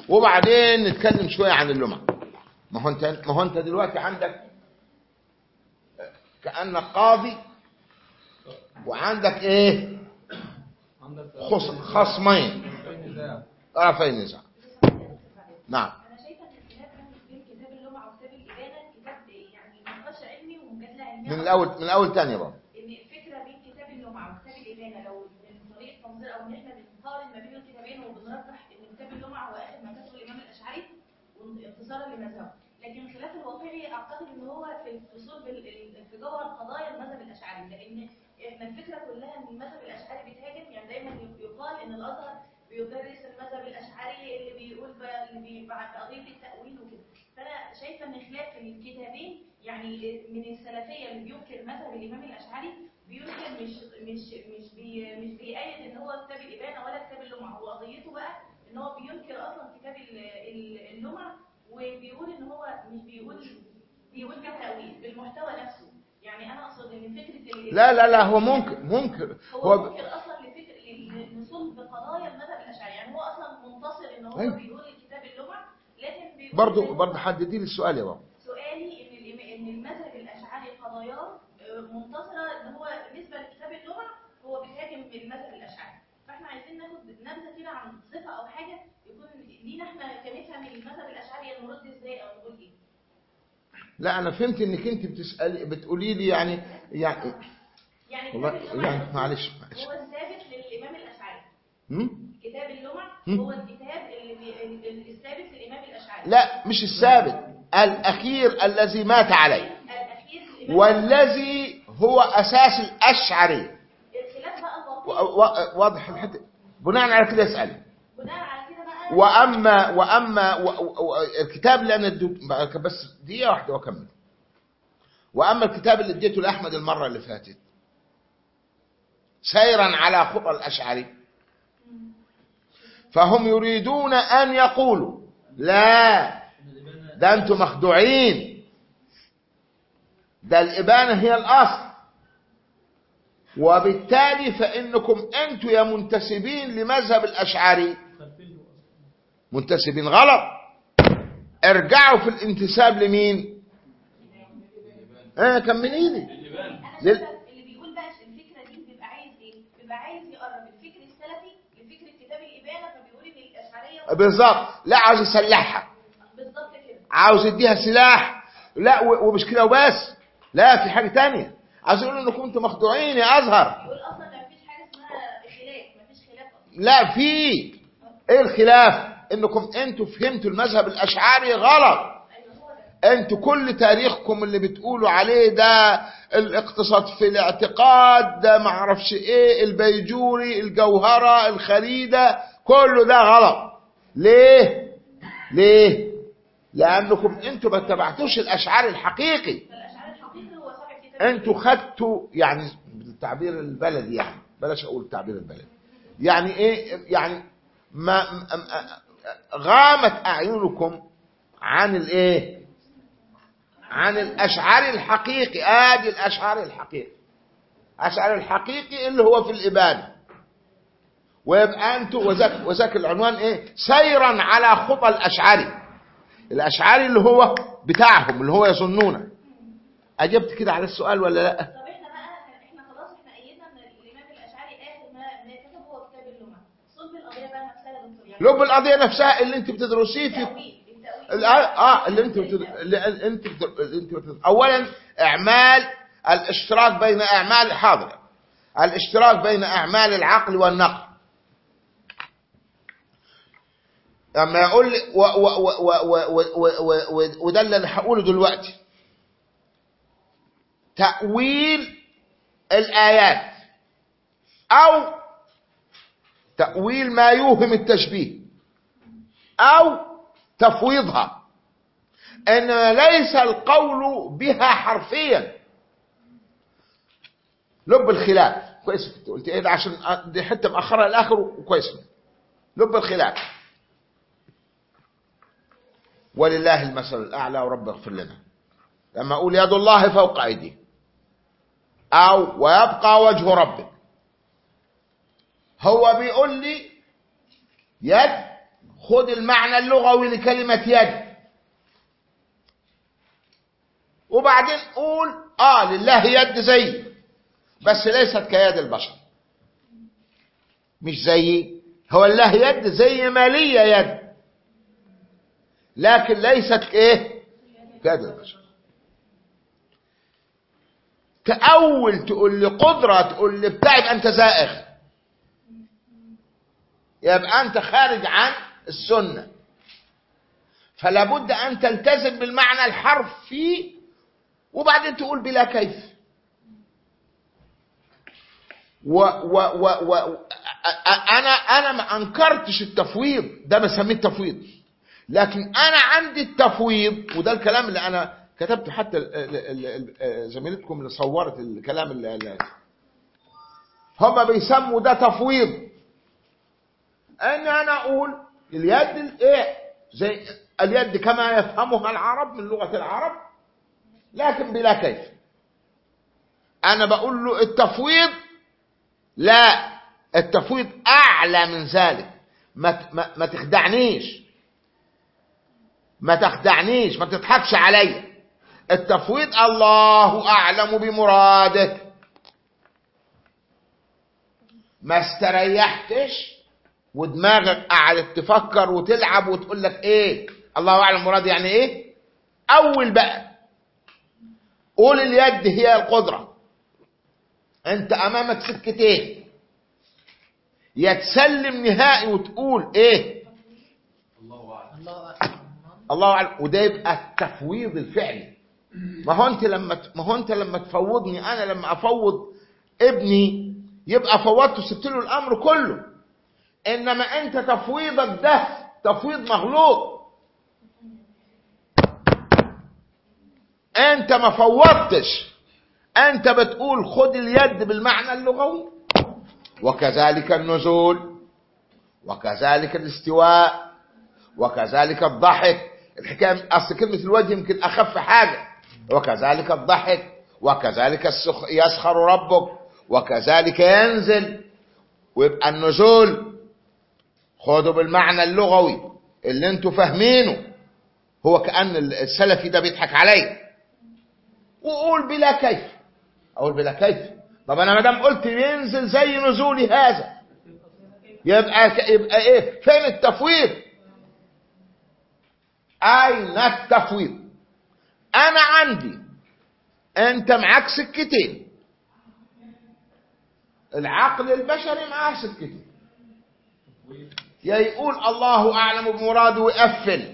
وبعدين نتكلم شويه عن اللمع ما هو انت ما هو انت دلوقتي عندك كانك قاضي وعندك ايه عندك خص- خصمين نزاع طرفي النزاع نعم انا شايفه ان الخلاف بين كتاب اللمعه وكتاب الابانه كتاب يعني نقاش علمي ومجادله علميه من الاول من الاول تاني بقى ان الفكره بين كتاب اللمعه وكتاب الابانه لو من طريقه تنظير او ان احنا بنقارن ما بين الكتابين وبنرجح ان كتاب اللمعه هو اخر ما كتبه الامام الاشعري انتصارا لمذهبه لكن الخلاف الواقعي اعتقد ان هو في في صلب ال- ال- في جوهر قضايا المذهب الاشعري لان احنا الفكره كلها ان المذهب الاشعري بيتهاجم يعني دايما يقال ان الازهر بيدرس المذهب الاشعري اللي بيقول ب- اللي بي- بعد قضيه التاويل وكده فانا شايفه ان خلاف الكتابين يعني من السلفيه اللي بينكر مذهب الامام الاشعري بينكر مش مش مش بي مش بيأيد ان هو كتاب الابانه ولا كتاب اللمعه هو قضيته بقى ان هو بينكر اصلا كتاب ال- ال- اللمعه وبيقول ان هو مش بيقول بيقول كتاويل بالمحتوى نفسه يعني انا اقصد ان فكره ال- لا لا لا هو ممكن ممكن هو هو ب... منكر اصلا لفكر ل- لصلب قضايا المذهب الاشعري يعني هو اصلا منتصر ان هو أيوة. بيقول الكتاب اللمعه لكن بيقول برضو إن هو- برضو حددي لي السؤال يا بابا سؤالي ان الإم- ان المذهب الاشعري قضاياه آه، منتصره ان هو بالنسبه لكتاب اللغه هو بيهاجم المذهب الاشعري فاحنا عايزين ناخد نبذه كده عن صفه او حاجه يكون لينا احنا كنفهم المذهب الاشعري نرد ازاي او نقول ايه لا انا فهمت انك انت بتسالي بتقولي لي يعني يعني يعني والله كتاب اللمع يعني معلش معلش هو الثابت للامام الاشعري هم؟ كتاب اللمع هم؟ هو الكتاب اللي بي- ال- ال- الثابت للامام الاشعري لا مش الثابت الاخير الذي مات عليه الاخير للإمام والذي هو اساس الاشعري الخلاف بقى و- الواقعي و- واضح الحته بناء على كده اسالي بناء على كده بقى واما واما و- و- و- الكتاب اللي انا اديته بس دقيقه واحده واكمل واما الكتاب اللي اديته لاحمد المره اللي فاتت سيرا على خطى الاشعري فهم يريدون ان يقولوا لا ده انتم مخدوعين ده الابانه هي الاصل وبالتالي فانكم انتم يا منتسبين لمذهب الاشعري منتسبين غلط ارجعوا في الانتساب لمين اه كملي لي انا لل- شايفه اللي بيقول بقى الفكره دي بيبقى عايز ايه؟ بيبقى عايز يقرب الفكر السلفي لفكره كتاب الابانه فبيقول ان الاشعريه بالظبط لا عاوز يسلحها بالظبط كده عاوز يديها سلاح لا و- ومش كده وبس لا في حاجه تانية عاوز يقول انكم انتم مخدوعين يا ازهر بيقول اصلا ما فيش حاجه اسمها خلاف ما فيش خلاف اصلا لا في ايه الخلاف انكم انتم فهمتوا المذهب الاشعري غلط ايوه هو ده انتوا كل تاريخكم اللي بتقولوا عليه ده الاقتصاد في الاعتقاد ده معرفش ايه البيجوري الجوهرة الخريدة كله ده غلط ليه ليه لانكم انتوا ما اتبعتوش الاشعار الحقيقي فالاشعري الحقيقي هو صاحب كتاب انتوا خدتوا يعني بالتعبير البلدي يعني بلاش اقول التعبير البلدي يعني ايه يعني ما م- م- غامت اعينكم عن الايه عن الاشعار الحقيقي ادي الاشعار الحقيقي الاشعار الحقيقي اللي هو في الابانه ويبقى انتوا وذاك وذاك العنوان ايه سيرا على خطى الاشعري الاشعري اللي هو بتاعهم اللي هو يظنونه اجبت كده على السؤال ولا لا طب احنا بقى احنا خلاص احنا ايدنا ان الامام الاشعري اخر ما ما كتبه هو كتاب اللمع صلب القضيه بقى نفسها يا دكتور يعني لب القضيه نفسها اللي انت بتدرسيه في التأويل التأويل ال- اه اللي انت بتد... اللي انت بتد... اللي انت بتد... اولا اعمال الاشتراك بين اعمال حاضر الاشتراك بين اعمال العقل والنقل لما يقول لي و... و... و... و... و... و... و... و... وده اللي انا هقوله دلوقتي تأويل الآيات أو تأويل ما يوهم التشبيه أو تفويضها إن ليس القول بها حرفيا لب الخلاف كويس كنت قلت ايه ده عشان دي حته مأخرها الاخر وكويس لب الخلاف ولله المثل الاعلى ورب اغفر لنا لما اقول يد الله فوق ايديه او ويبقى وجه ربك هو بيقول لي يد خد المعنى اللغوي لكلمة يد وبعدين قول اه لله يد زي بس ليست كيد البشر مش زي هو الله يد زي ما لي يد لكن ليست ايه كيد البشر تأول تقول لي قدرة تقول لي بتاع يبقى انت زائغ يبقى انت خارج عن السنة فلا بد ان تلتزم بالمعنى الحرفي وبعدين تقول بلا كيف و و و و أ- أ- انا انا ما انكرتش التفويض ده بسميه التفويض لكن انا عندي التفويض وده الكلام اللي انا كتبت حتى ال- ال- ال- ال- زميلتكم اللي صورت الكلام اللي اللي- هم بيسموا ده تفويض ان انا اقول اليد الايه زي اليد كما يفهمها العرب من لغه العرب لكن بلا كيف انا بقول له التفويض لا التفويض اعلى من ذلك ما ت- ما, ما تخدعنيش ما تخدعنيش ما تضحكش عليا التفويض الله اعلم بمراده ما استريحتش ودماغك قعدت تفكر وتلعب وتقول لك ايه الله اعلم مراد يعني ايه اول بقى قول اليد هي القدرة انت امامك سكتين يا تسلم نهائي وتقول ايه الله اعلم الله أعلم الله اعلم وده يبقى التفويض الفعلي ما هو انت لما ما هو انت لما تفوضني انا لما افوض ابني يبقى فوضته سبت له الامر كله انما انت تفويضك ده تفويض مغلوط انت ما فوضتش انت بتقول خد اليد بالمعنى اللغوي وكذلك النزول وكذلك الاستواء وكذلك الضحك الحكايه اصل كلمه الوجه يمكن اخف حاجه وكذلك الضحك وكذلك السخ... يسخر ربك وكذلك ينزل ويبقى النزول خدوا بالمعنى اللغوي اللي انتوا فاهمينه هو كأن السلفي ده بيضحك عليا وقول بلا كيف اقول بلا كيف طب انا ما دام قلت ينزل زي نزولي هذا يبقى ك- يبقى ايه فين التفويض اين التفويض انا عندي انت معاك سكتين العقل البشري معاه سكتين يا يقول الله اعلم بمراده ويقفل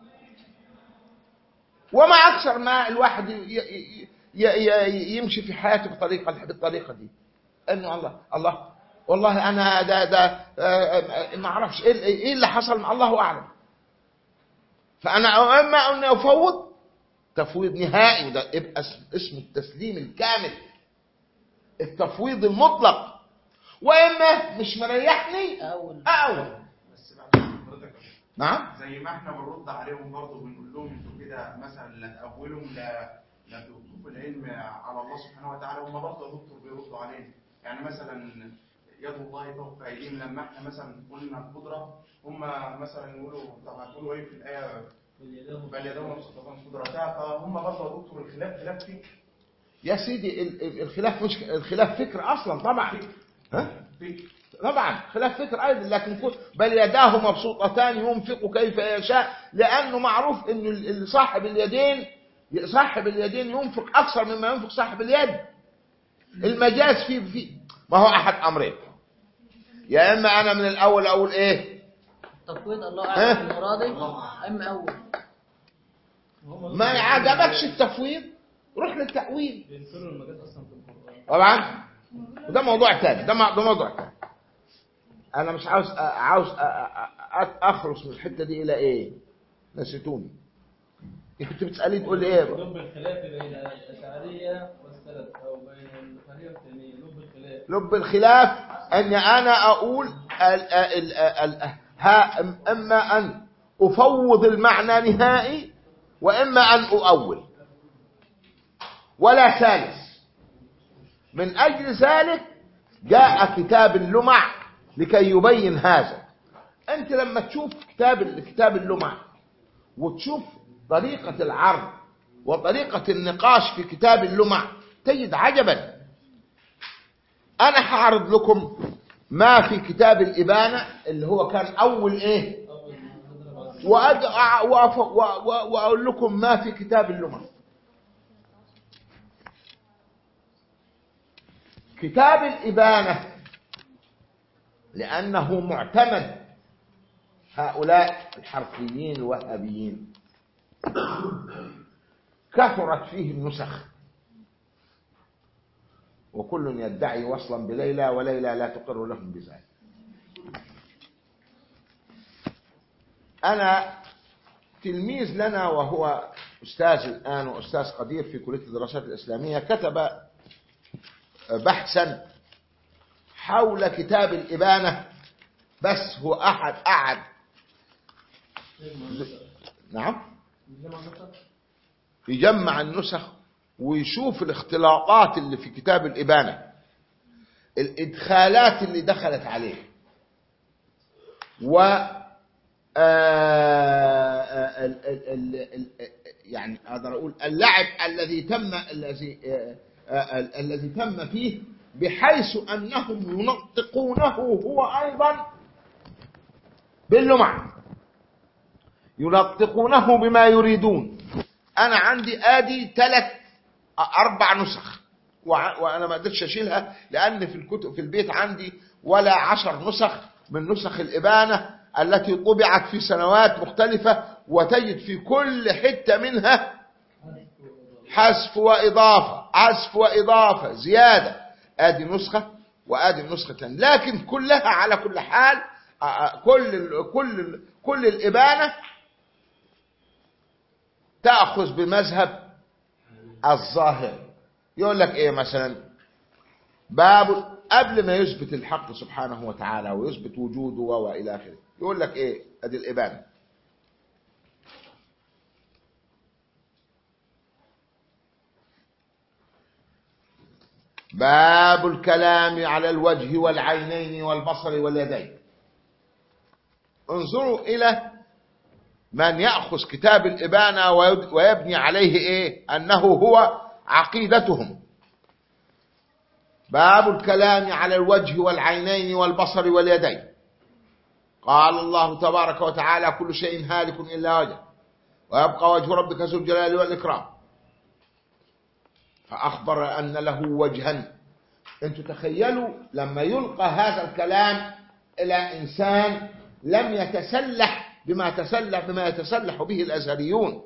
وما اكثر ما الواحد ي- ي- ي- ي- يمشي في حياته بطريقه بالطريقه دي انه الله الله والله انا ده ده آه، آه، ما اعرفش ايه إيه اللي حصل مع الله اعلم فانا اما ان افوض تفويض نهائي وده يبقى اسم- اسمه التسليم الكامل التفويض المطلق واما مش مريحني أول اول بس بعد حضرتك نعم زي ما احنا بنرد عليهم برضه بنقول لهم انتوا كده مثلا لا تأولهم لا لا تضيفوا العلم على الله سبحانه وتعالى هم برضه يا دكتور بيردوا علينا يعني مثلا يد الله فوق ايديهم لما احنا مثلا قلنا القدره هم مثلا يقولوا طب هتقولوا ايه في الايه بل يدهم مبسوطتان قدرتها فهم برضه يا دكتور الخلاف خلاف فكر يا سيدي ال- ال- الخلاف مش الخلاف فكر اصلا طبعا ها فكر طبعا خلاف فكر ايضا لكن كل- بل يداه مبسوطتان ينفق كيف يشاء لانه معروف ان ال- ال- صاحب اليدين صاحب اليدين ينفق اكثر مما ينفق صاحب اليد المجاز فيه في ما هو احد امرين يا اما انا من الاول اقول ايه تفويض الله ها؟ أعلم بمراده أما أول ما عجبكش التفويض روح للتاويل بينكروا المجاز اصلا في القران طبعا وده موضوع تاني ده م- ده موضوع تاني انا مش عاوز أ- عاوز أ- أ- أ- اخلص من الحته دي الى ايه نسيتوني كنت بتسالي تقول لي ايه بقى؟ لب الخلاف بين الأشعرية والسلف أو بين البخاري والتيمية لب الخلاف لب الخلاف ان انا اقول ال ال ال ها اما ان افوض المعنى نهائي واما ان اؤول ولا ثالث من اجل ذلك جاء كتاب اللمع لكي يبين هذا انت لما تشوف كتاب كتاب اللمع وتشوف طريقة العرض وطريقة النقاش في كتاب اللمع تجد عجبا انا هعرض لكم ما في كتاب الإبانة اللي هو كان أول إيه أول ما نضرب على وأد... وأف... و... و... وأقول لكم ما في كتاب اللمع كتاب الإبانة لأنه معتمد هؤلاء الحرفيين الوهابيين كثرت فيه النسخ وكل يدعي وصلا بليلى وليلى لا تقر لهم بذلك أنا تلميذ لنا وهو أستاذ الآن وأستاذ قدير في كلية الدراسات الإسلامية كتب بحثا حول كتاب الإبانة بس هو أحد أحد نعم الجمع مثلا يجمع النسخ ويشوف الاختلاطات اللي في كتاب الإبانة الإدخالات اللي دخلت عليه و آه، ال- ال- ال- ال- يعني اقدر اقول اللعب الذي تم الذي آه، آه، ال- الذي تم فيه بحيث انهم ينطقونه هو ايضا باللمع ينطقونه بما يريدون انا عندي ادي ثلاث اربع نسخ وع- وانا ما قدرتش اشيلها لان في الكتب في البيت عندي ولا عشر نسخ من نسخ الابانه التي طبعت في سنوات مختلفه وتجد في كل حته منها حذف واضافه حذف واضافه زياده ادي نسخه وادي النسخه الثانيه لكن كلها على كل حال آه، آه، كل ال- كل ال- كل الابانه تاخذ بمذهب الظاهر يقول لك ايه مثلا باب قبل ما يثبت الحق سبحانه وتعالى ويثبت وجوده والى اخره يقول لك ايه ادي الابانه باب الكلام على الوجه والعينين والبصر واليدين انظروا الى من يأخذ كتاب الإبانة ويب- ويبني عليه إيه أنه هو عقيدتهم باب الكلام على الوجه والعينين والبصر واليدين قال الله تبارك وتعالى كل شيء هالك إلا وجه ويبقى وجه ربك ذو الجلال والإكرام فأخبر أن له وجها أنتم تخيلوا لما يلقى هذا الكلام إلى إنسان لم يتسلح بما تسلح بما يتسلح به الأزهريون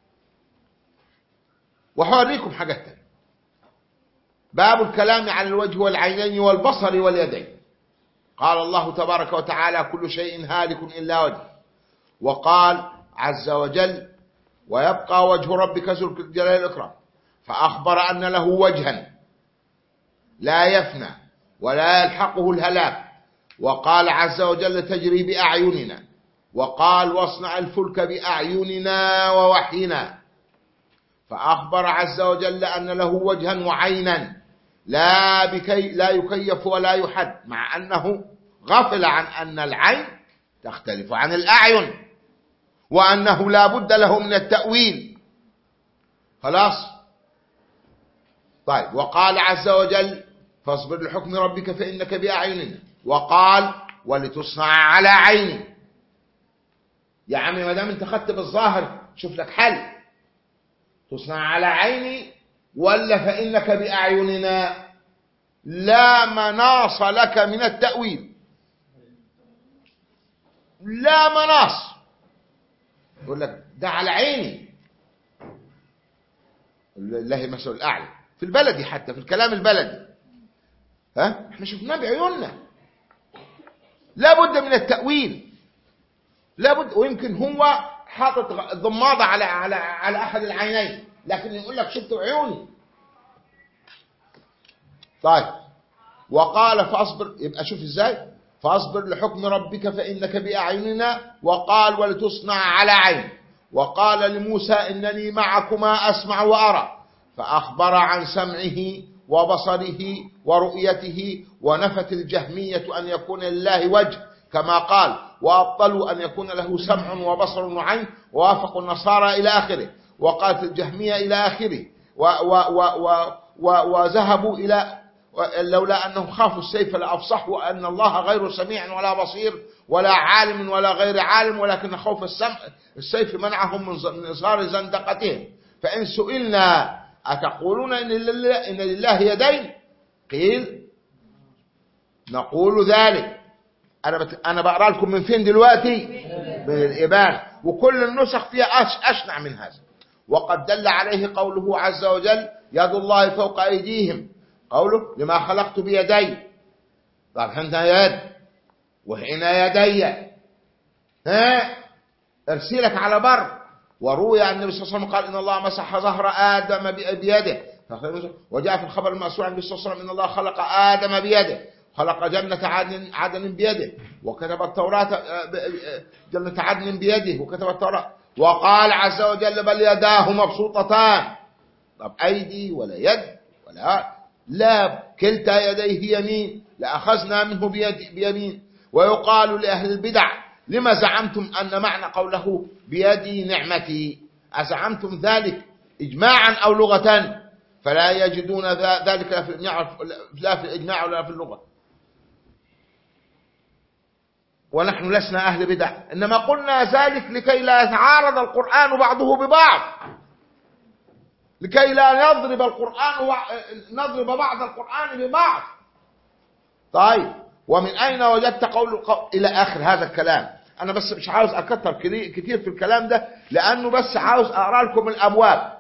وحوريكم حاجة تانية باب الكلام على الوجه والعينين والبصر واليدين قال الله تبارك وتعالى كل شيء هالك إلا وجه وقال عز وجل ويبقى وجه ربك ذو الجلال والإكرام فأخبر أن له وجها لا يفنى ولا يلحقه الهلاك وقال عز وجل تجري بأعيننا وقال واصنع الفلك بأعيننا ووحينا فأخبر عز وجل أن له وجها وعينا لا, بكي لا يكيف ولا يحد مع أنه غفل عن أن العين تختلف عن الأعين وأنه لا بد له من التأويل خلاص طيب وقال عز وجل فاصبر لحكم ربك فإنك بأعيننا وقال ولتصنع على عيني يا عمي ما دام انت خدت بالظاهر شوف لك حل تصنع على عيني ولا فإنك بأعيننا لا مناص لك من التأويل لا مناص يقول لك ده على عيني الله مثل الأعلى في البلدي حتى في الكلام البلدي ها احنا شفناه بعيوننا لابد من التأويل لابد ويمكن هو حاطط ضماضة على على على أحد العينين لكن يقول لك شفت عيوني طيب وقال فاصبر يبقى شوف ازاي فاصبر لحكم ربك فإنك بأعيننا وقال ولتصنع على عين وقال لموسى إنني معكما أسمع وأرى فأخبر عن سمعه وبصره ورؤيته ونفت الجهمية أن يكون لله وجه كما قال وأبطلوا أن يكون له سمع وبصر وعين ووافقوا النصارى إلى آخره وقالت الجهمية إلى آخره و و و و و وذهبوا إلى لولا أنهم خافوا السيف لأفصحوا أن الله غير سميع ولا بصير ولا عالم ولا غير عالم ولكن خوف السمع السيف منعهم من ز- من إظهار زندقتهم فإن سئلنا أتقولون إن لله, إن لله يدين قيل نقول ذلك أنا بت... أنا بقرأ لكم من فين دلوقتي من الإبان وكل النسخ فيها أش... أشنع من هذا وقد دل عليه قوله عز وجل يد الله فوق أيديهم قوله لما خلقت بيدي طب هنا يد وهنا يدي ها ارسلك على بر وروي عن النبي صلى الله عليه وسلم قال ان الله مسح ظهر ادم بي- بيده وجاء في الخبر المأسور عن النبي صلى الله عليه وسلم ان الله خلق ادم بيده خلق جنة عدن عدن بيده وكتب التوراة آه، ب- آه، جنة عدن بيده وكتب التوراة وقال عز وجل بل يداه مبسوطتان طب أيدي ولا يد ولا لا كلتا يديه يمين لأخذنا منه بيد بيمين ويقال لأهل البدع لما زعمتم أن معنى قوله بيدي نعمتي أزعمتم ذلك إجماعا أو لغة فلا يجدون ذا- ذلك لا في الإجماع لا في الإجماع ولا في اللغة ونحن لسنا أهل بدع إنما قلنا ذلك لكي لا يتعارض القرآن بعضه ببعض لكي لا نضرب القرآن وع- نضرب بعض القرآن ببعض طيب ومن أين وجدت قول القول إلى آخر هذا الكلام أنا بس مش عاوز أكتر كري- كتير في الكلام ده لأنه بس عاوز أقرأ لكم الأبواب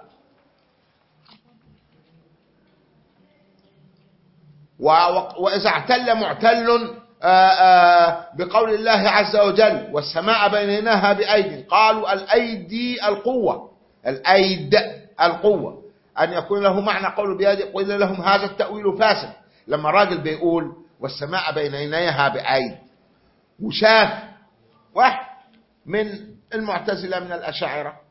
و- و- وإذا اعتل معتل آه، آه، بقول الله عز وجل والسماء بنيناها بأيد قالوا الأيدي القوة الأيد القوة أن يكون له معنى قول بيد قيل لهم هذا التأويل فاسد لما راجل بيقول والسماء بنيناها بأيد وشاف واحد من المعتزلة من الأشاعرة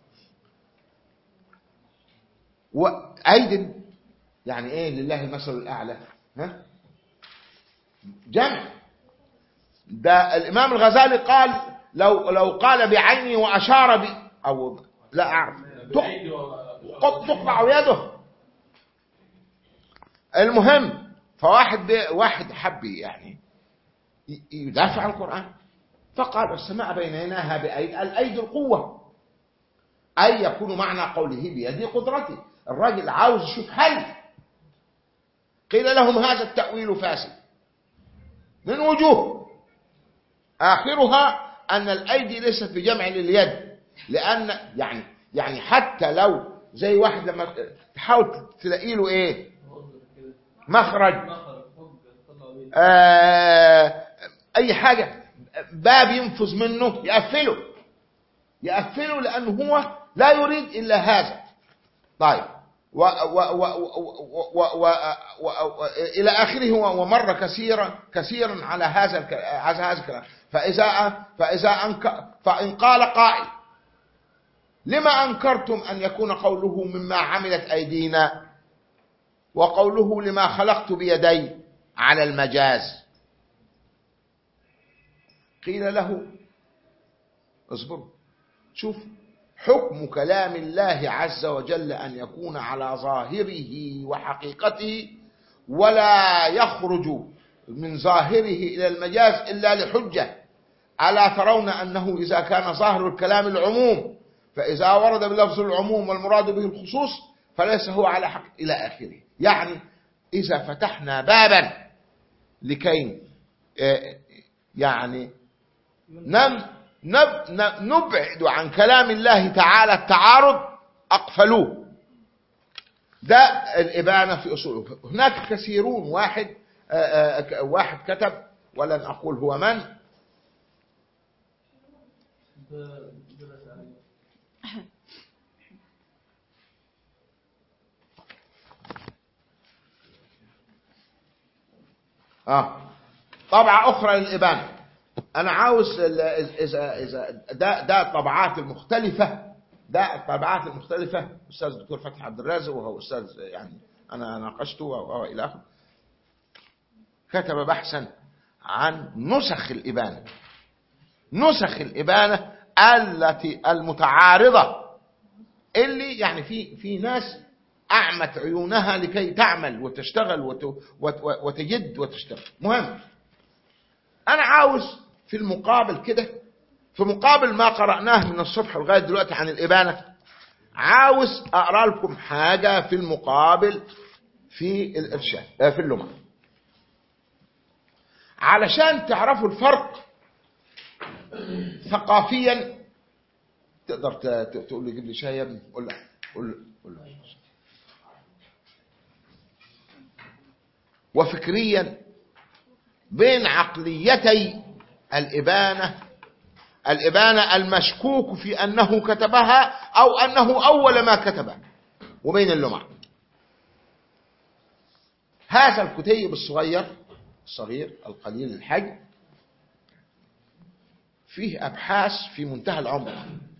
وأيد يعني ايه لله المثل الاعلى ها جمع ده الامام الغزالي قال لو لو قال بعيني واشار ب او لا اعرف بأيدي و- قد تقطع يده المهم فواحد بي واحد حب يعني ي- يدافع عن القرآن فقال السماء بينيناها بأيد الأيد القوة أي يكون معنى قوله بيد قدرتي الراجل عاوز يشوف حل قيل لهم هذا التأويل فاسد من وجوه آخرها أن الأيدي ليست في جمع لليد لأن يعني يعني حتى لو زي واحد لما تحاول تلاقي له إيه وظف كده. مخرج مخرج حجة طلع بيه آه أي حاجة باب ينفذ منه يقفله يقفله لأنه هو لا يريد إلا هذا طيب و و و و و و و و إلى آخره و- ومر كثيرا كثيرا على هذا الك- على هذا الكلام فإذا فإذا أنك فإن قال قائل لما أنكرتم أن يكون قوله مما عملت أيدينا وقوله لما خلقت بيدي على المجاز قيل له اصبر شوف حكم كلام الله عز وجل أن يكون على ظاهره وحقيقته ولا يخرج من ظاهره إلى المجاز إلا لحجة ألا ترون أنه إذا كان ظاهر الكلام العموم فإذا ورد بلفظ العموم والمراد به الخصوص فليس هو على حق إلى آخره يعني إذا فتحنا بابا لكي آه، يعني نم نب ن- نبعد عن كلام الله تعالى التعارض أقفلوه ده الإبانة في أصوله هناك كثيرون واحد آه، آه، ك- واحد كتب ولن أقول هو من ده- ده تعليم. اه طبعة أخرى للإبانة أنا عاوز ال- إذا إذا ده ده الطبعات المختلفة ده الطبعات المختلفة أستاذ الدكتور فتحي عبد الرازق وهو أستاذ يعني أنا ناقشته و- وإلى آخره كتب بحثا عن نسخ الإبانة نسخ الإبانة التي المتعارضة اللي يعني في في ناس أعمت عيونها لكي تعمل وتشتغل وت وت وتجد وتشتغل مهم أنا عاوز في المقابل كده في مقابل ما قرأناه من الصبح لغاية دلوقتي عن الإبانة عاوز أقرأ لكم حاجة في المقابل في الإرشاد آه، في اللمع علشان تعرفوا الفرق ثقافيا تقدر ت- ت- تقول لي جيب لي شاي يا ابني قول له قول له قول له وفكريا بين عقليتي الإبانة الإبانة المشكوك في أنه كتبها أو أنه أول ما كتبها وبين اللمع هذا الكتيب الصغير الصغير القليل الحجم فيه أبحاث في منتهى العمق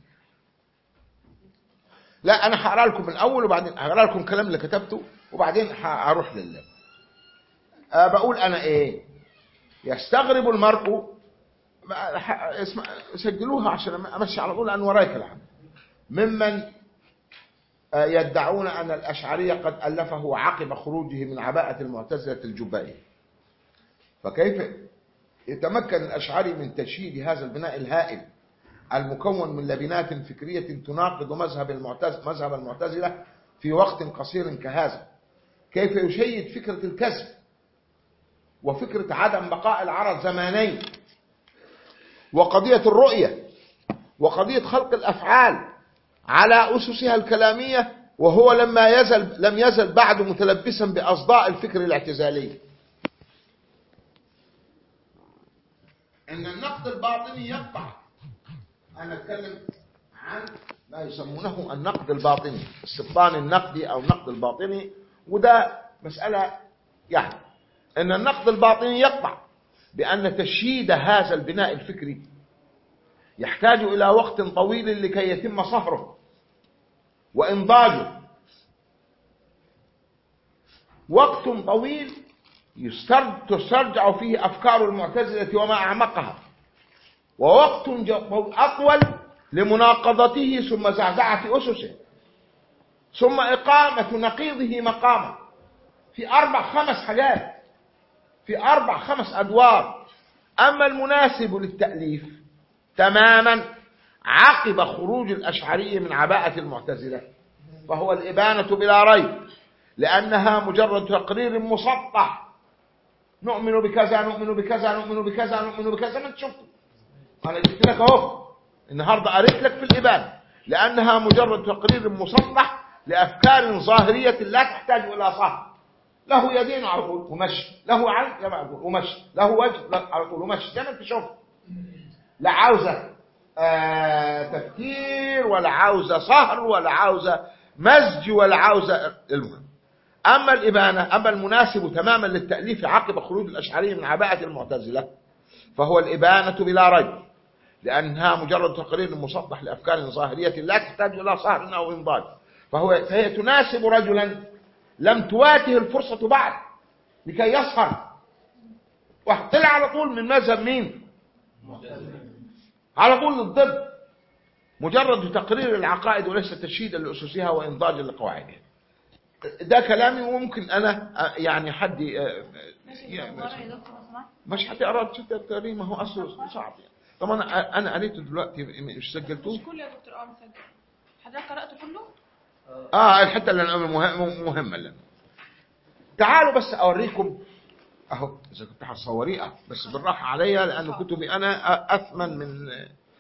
لا أنا هقرأ لكم الأول وبعدين هقرأ لكم الكلام اللي كتبته وبعدين هروح لله أه بقول أنا إيه يستغرب المرء ما- ح- اسمع سجلوها عشان امشي على طول لان وراي كلام ممن آه، يدعون ان الاشعريه قد الفه عقب خروجه من عباءه المعتزله الجبائيه فكيف يتمكن الاشعري من تشييد هذا البناء الهائل المكون من لبنات فكريه تناقض مذهب المعتز مذهب المعتزله في وقت قصير كهذا كيف يشيد فكره الكذب وفكره عدم بقاء العرض زمانين وقضية الرؤية وقضية خلق الأفعال على أسسها الكلامية وهو لما يزل لم يزل بعد متلبسا بأصداء الفكر الاعتزالي إن النقد الباطني يقطع أنا أتكلم عن ما يسمونه النقد الباطني السبطان النقدي أو النقد الباطني وده مسألة يعني إن النقد الباطني يقطع بأن تشييد هذا البناء الفكري يحتاج إلى وقت طويل لكي يتم صهره وإنضاجه وقت طويل يسترد تسترجع فيه أفكار المعتزلة وما أعمقها ووقت ج- أطول لمناقضته ثم زعزعة أسسه ثم إقامة نقيضه مقامه في أربع خمس حاجات في أربع خمس أدوار أما المناسب للتأليف تماما عقب خروج الأشعري من عباءة المعتزلة فهو الإبانة بلا ريب لأنها مجرد تقرير مسطح نؤمن بكذا نؤمن بكذا نؤمن بكذا نؤمن بكذا ما تشوف أنا جبت لك أهو النهاردة قريت لك في الإبانة لأنها مجرد تقرير مسطح لأفكار ظاهرية لا تحتاج إلى صح له يدين على طول ومشي له عين يا على طول ومشي له وجه لا على طول ومشي زي ما انت شوف لا عاوزه آه تفكير ولا عاوزه سهر ولا عاوزه مزج ولا عاوزه المهم اما الابانه اما المناسب تماما للتاليف عقب خروج الاشعري من عباءه المعتزله فهو الابانه بلا ريب لانها مجرد تقرير مسطح لافكار ظاهريه لا تحتاج الى سهر او انضاج فهو فهي تناسب رجلا لم تواته الفرصة بعد لكي يسهر وطلع على طول من مذهب مين على طول للضد مجرد تقرير العقائد وليس تشييدا لأسسها وإنضاجا لقواعدها ده كلامي وممكن أنا آه، يعني حد آه، يعني مش هتقرا تقري ما هو أصله صعب يعني طب أنا أنا قريته دلوقتي مش سجلتوه مش كله يا دكتور اه مسجل حضرتك قرأته كله؟ اه الحته اللي انا مهم مهمه لنا تعالوا بس اوريكم اهو اذا كنت هتصوريه بس بالراحه عليا لان كتبي انا اثمن من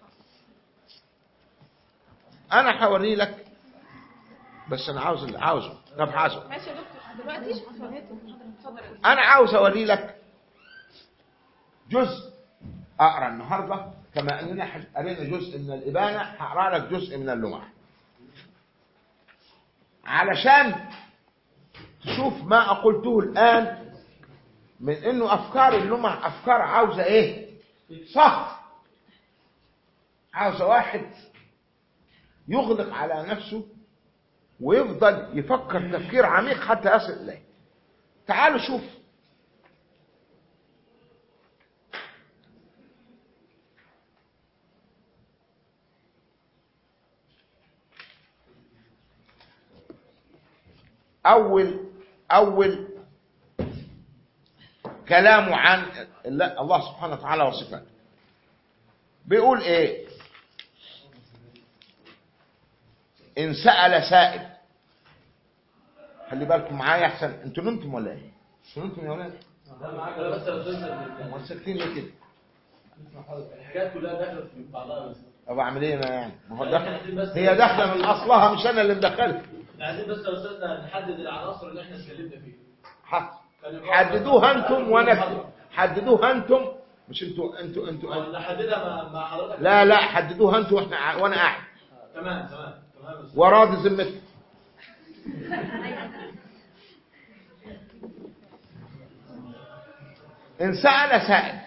انا هوري لك بس انا عاوز اللي عاوزه نبحثه ماشي يا دكتور دلوقتي اتفضل انا عاوز اوري لك جزء اقرا النهارده كما اننا قرينا جزء من الابانه هقرا لك جزء من اللمع علشان تشوف ما قلته الان من انه افكار اللمع افكار عاوزه ايه صح عاوزه واحد يغلق على نفسه ويفضل يفكر تفكير عميق حتى يصل اليه تعالوا شوف أول أول كلامه عن الله الله سبحانه وتعالى وصفاته بيقول ايه ان سأل سائل خلي بالكم معايا احسن انتوا نمتم ولا ايه انتوا نمتم يا ولاد لا معاك انا بس بس امال ساكتين ليه كده الحكايات كلها داخله في بعضها بس طب اعمل ايه انا يعني ما هو داخل هي داخله من اصلها مش انا اللي مدخلها عايزين بس يا استاذنا نحدد العناصر اللي احنا اتكلمنا فيها ح- كان حددوها انتم وانا حددوها انتم مش انتوا انتوا انتوا ولا نحددها مع- مع حضرتك لا لا حددوها انتوا واحنا ع- وانا قاعد تمام تمام تمام يا أستاذ. وراضي ذمتكم إن سأل سائل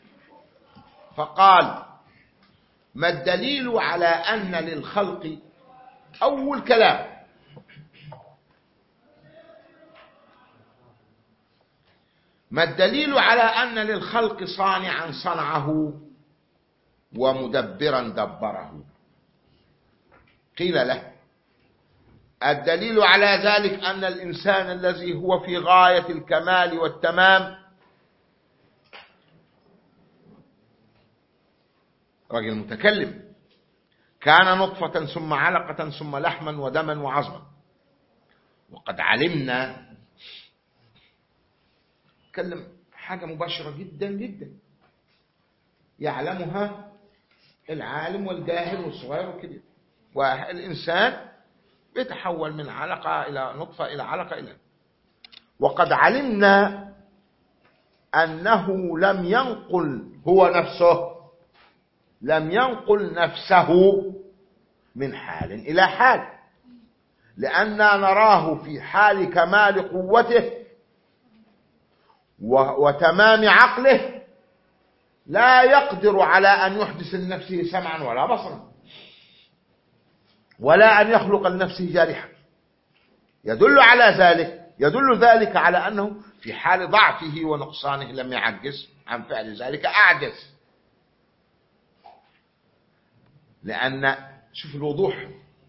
فقال ما الدليل على أن للخلق أول كلام ما الدليل على أن للخلق صانعا صنعه ومدبرا دبره قيل له الدليل على ذلك أن الإنسان الذي هو في غاية الكمال والتمام رجل متكلم كان نطفة ثم علقة ثم لحما ودما وعظما وقد علمنا تكلم حاجة مباشرة جدا جدا يعلمها العالم والجاهل والصغير والكبير والإنسان بيتحول من علقة إلى نطفة إلى علقة إلى وقد علمنا أنه لم ينقل هو نفسه لم ينقل نفسه من حال إلى حال لأننا نراه في حال كمال قوته و- وتمام عقله لا يقدر على أن يحدث لنفسه سمعا ولا بصرا ولا أن يخلق لنفسه جارحة يدل على ذلك يدل ذلك على أنه في حال ضعفه ونقصانه لم يعجز عن فعل ذلك أعجز لأن شوف الوضوح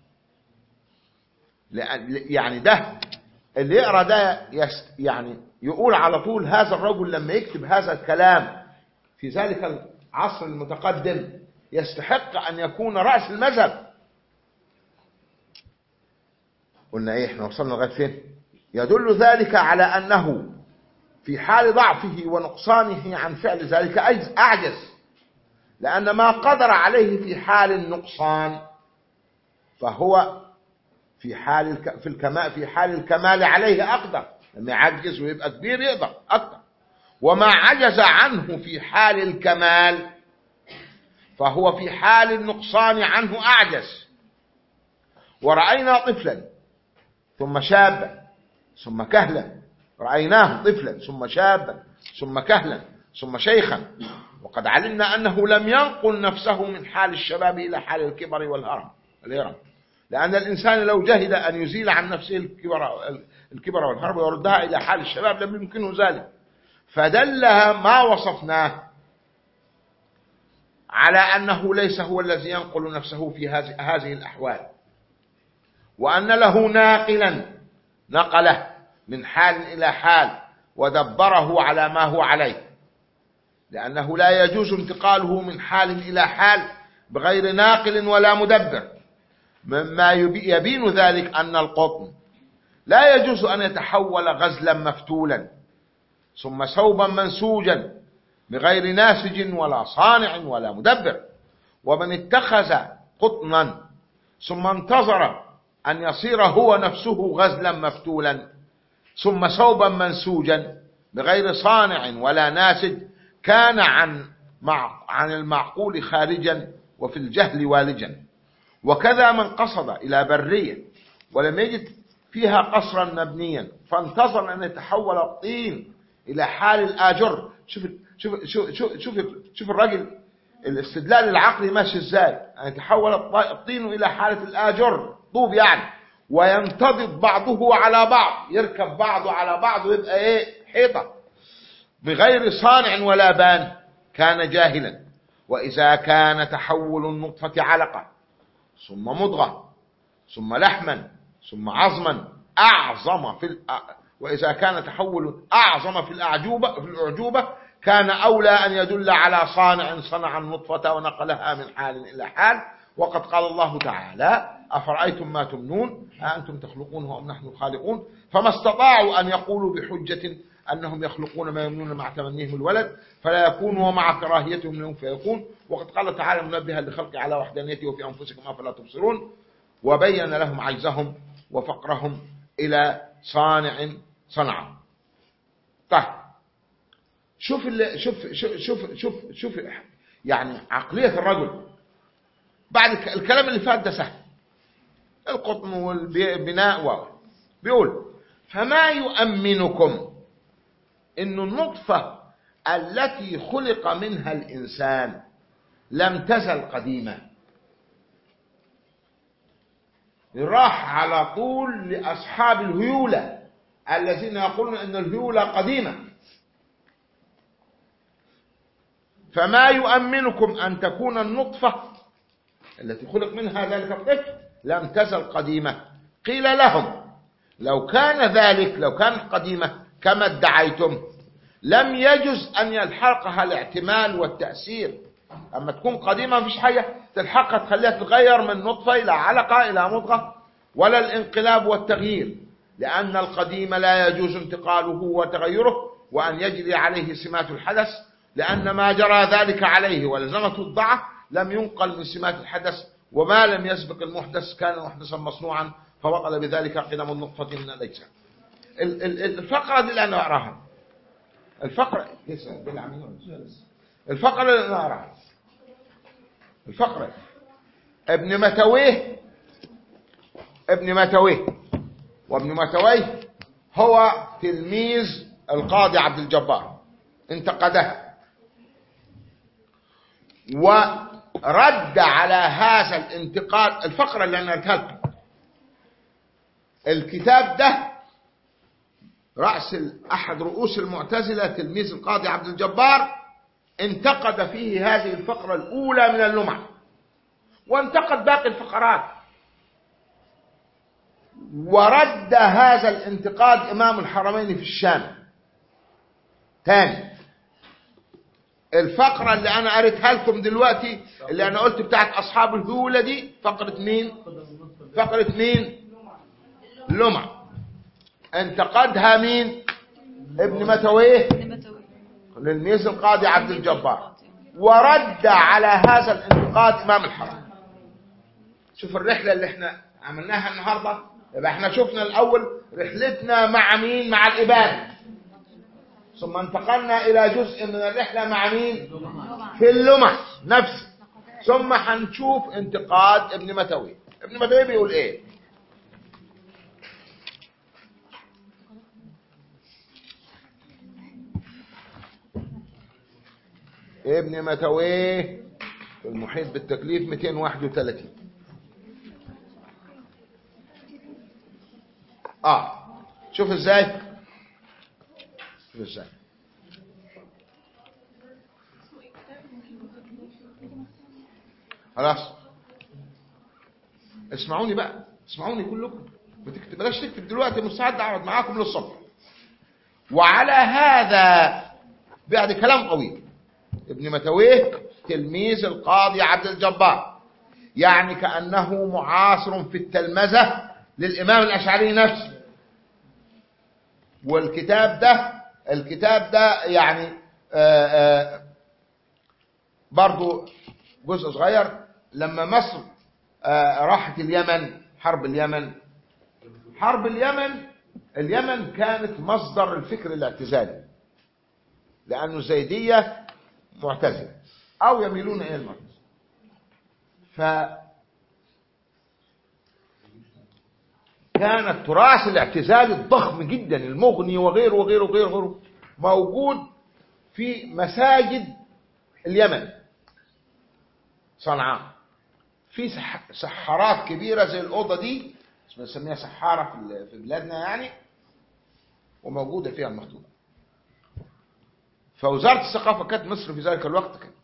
لأن يعني ده اللي يقرأ ده يس يعني يقول على طول هذا الرجل لما يكتب هذا الكلام في ذلك العصر المتقدم يستحق أن يكون رأس المذهب قلنا ايه احنا وصلنا لغايه فين يدل ذلك على انه في حال ضعفه ونقصانه عن فعل ذلك أجز- اعجز لان ما قدر عليه في حال النقصان فهو في حال الك... في الكمال في حال الكمال عليه اقدر لما يعجز ويبقى كبير يقدر اكتر وما عجز عنه في حال الكمال فهو في حال النقصان عنه اعجز ورأينا طفلا ثم شابا ثم كهلا رأيناه طفلا ثم شابا ثم كهلا ثم شيخا وقد علمنا أنه لم ينقل نفسه من حال الشباب إلى حال الكبر والهرم الهرم لأن الإنسان لو جهد أن يزيل عن نفسه الكبر, الكبر والهرم ويردها إلى حال الشباب لم يمكنه ذلك فدلها ما وصفناه على أنه ليس هو الذي ينقل نفسه في هذه هذه الأحوال وأن له ناقلا نقله من حال إلى حال ودبره على ما هو عليه لأنه لا يجوز انتقاله من حال إلى حال بغير ناقل ولا مدبر مما يبي- يبين ذلك أن القطن لا يجوز أن يتحول غزلا مفتولا ثم ثوبا منسوجا بغير ناسج ولا صانع ولا مدبر ومن اتخذ قطنا ثم انتظر أن يصير هو نفسه غزلا مفتولا ثم ثوبا منسوجا بغير صانع ولا ناسج كان عن مع عن المعقول خارجا وفي الجهل والجا وكذا من قصد إلى برية ولم يجد فيها قصرا مبنيا فانتظر أن يتحول الطين إلى حال الآجر شوف شوف شوف شوف شوف, شوف الراجل الاستدلال العقلي ماشي ازاي أن يتحول الط- الطين إلى حالة الآجر طوب يعني وينتضد بعضه على بعض يركب بعضه على بعض ويبقى ايه حيطة بغير صانع ولا بان كان جاهلا وإذا كان تحول النطفة علقة ثم مضغة ثم لحما ثم عظما أعظم في الأ- وإذا كان تحول أعظم في الأعجوبة في الأعجوبة كان أولى أن يدل على صانع صنع النطفة ونقلها من حال إلى حال وقد قال الله تعالى أفرأيتم ما تمنون أأنتم تخلقونه أم نحن الخالقون فما استطاعوا أن يقولوا بحجة أنهم يخلقون ما يمنون مع تمنيهم الولد فلا يكون ومع كراهيتهم لهم فيكون وقد قال تعالى منبها لخلق على وحدانيته وفي أنفسكم أفلا تبصرون وبين لهم عجزهم وفقرهم إلى صانع صنعه طيب شوف ال... شوف شوف شوف شوف شوف يعني عقلية الرجل بعد الك- الكلام اللي فات ده سهل القطن والبناء و بيقول فما يؤمنكم ان النطفة التي خلق منها الانسان لم تزل قديمة راح على طول لاصحاب الهيولة الذين يقولون ان الهيولة قديمة فما يؤمنكم أن تكون النطفة التي خلق منها ذلك الطفل لم تزل قديمة قيل لهم لو كان ذلك لو كانت قديمة كما ادعيتم لم يجز أن يلحقها الاعتمال والتأثير أما تكون قديمة مفيش حاجة تلحقها تخليها تتغير من نطفة إلى علقة إلى مضغة ولا الانقلاب والتغيير لأن القديم لا يجوز انتقاله وتغيره وأن يجري عليه سمات الحدث لأن ما جرى ذلك عليه ولزمته الضعف لم ينقل من سمات الحدث وما لم يسبق المحدث كان محدثا مصنوعا فبطل بذلك قدم النطفة من الأجسام ال- ال- الفقرة دي اللي أنا أقراها الفقرة لسه بالعميل ولا لسه؟ الفقرة اللي أنا أقراها الفقرة ابن متويه ابن متويه وابن متويه هو تلميذ القاضي عبد الجبار انتقدها ورد على هذا الانتقاد الفقرة اللي أنا قلتها لكم الكتاب ده رأس ال- أحد رؤوس المعتزلة تلميذ القاضي عبد الجبار انتقد فيه هذه الفقرة الأولى من اللمع وانتقد باقي الفقرات ورد هذا الانتقاد إمام الحرمين في الشام تاني الفقرة اللي أنا قريتها لكم دلوقتي اللي أنا قلت بتاعت أصحاب الهولة دي فقرة مين؟ فقرة مين؟ لمع انتقدها مين؟ ابن متويه للميز القاضي عبد الجبار ورد على هذا الانتقاد امام الحرم شوف الرحله اللي احنا عملناها النهارده يبقى احنا شفنا الاول رحلتنا مع مين مع الاباده ثم انتقلنا الى جزء من الرحله مع مين في اللمع نفسه ثم هنشوف انتقاد ابن متوي ابن متوي بيقول ايه ابن متويه في المحيط بالتكليف 231 اه شوف ازاي شوف ازاي خلاص اسمعوني بقى اسمعوني كلكم بتكتب بلاش تكتب دلوقتي مستعد اقعد معاكم للصبح وعلى هذا بعد كلام طويل ابن متويه تلميذ القاضي عبد الجبار يعني كأنه معاصر في التلمذة للإمام الأشعري نفسه والكتاب ده الكتاب ده يعني آآ آآ برضو جزء صغير لما مصر آه، راحت اليمن حرب اليمن حرب اليمن اليمن كانت مصدر الفكر الاعتزالي لأنه الزيدية معتزلة أو يميلون إلى المعتزلة ف كان التراث الاعتزالي الضخم جدا المغني وغيره وغيره وغيره وغيره موجود في مساجد اليمن صنعاء في سح- سحارات كبيرة زي الأوضة دي بنسميها سحارة في ال- في بلادنا يعني وموجودة فيها المخطوطة فوزارة الثقافة كانت مصر في ذلك الوقت كانت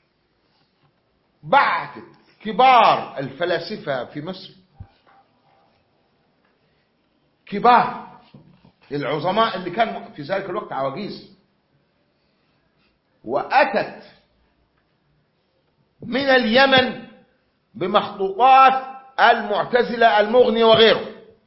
بعثت كبار الفلاسفة في مصر كبار العظماء اللي كانوا في ذلك الوقت عواجيز وأتت من اليمن بمخطوطات المعتزلة المغني وغيره